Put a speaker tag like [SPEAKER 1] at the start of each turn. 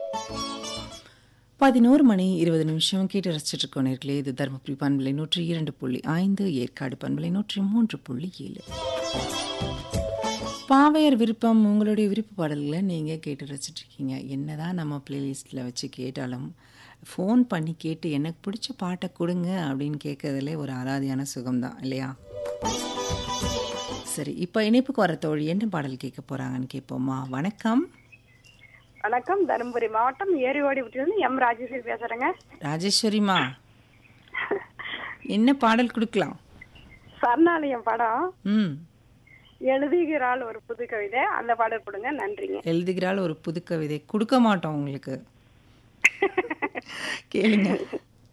[SPEAKER 1] பதினோரு மணி இருபது நிமிஷம் கேட்டு ரசிச்சுட்டு இருக்கோம் நேர்களே இது தருமபுரி பண்பலை நூற்றி இரண்டு புள்ளி ஐந்து ஏற்காடு பண்பலை நூற்றி மூன்று புள்ளி ஏழு பாவையர் விருப்பம் உங்களுடைய விருப்ப பாடல்களை நீங்கள் கேட்டு ரசிச்சுட்டு இருக்கீங்க என்னதான் நம்ம பிளேலிஸ்ட்டில் வச்சு கேட்டாலும் ஃபோன் பண்ணி கேட்டு எனக்கு பிடிச்ச பாட்டை கொடுங்க அப்படின்னு கேட்கறதுலே ஒரு அலாதியான சுகம்தான் இல்லையா சரி இப்போ இணைப்புக்கு வர தோழி என்ன பாடல் கேட்க போகிறாங்கன்னு கேட்போமா வணக்கம்
[SPEAKER 2] வணக்கம் தருமபுரி மாவட்டம் ஏரிவாடி விட்டிலிருந்து எம் ராஜேஸ்வரி பேசுறேங்க
[SPEAKER 1] ராஜேஸ்வரிமா என்ன பாடல் கொடுக்கலாம்
[SPEAKER 2] சரணாலயம் படம்
[SPEAKER 1] ம்
[SPEAKER 2] எழுதுகிறாள் ஒரு புது கவிதை அந்த பாடல் கொடுங்க நன்றிங்க
[SPEAKER 1] எழுதுகிறாள் ஒரு புது கவிதை கொடுக்க மாட்டோம் உங்களுக்கு கேளுங்க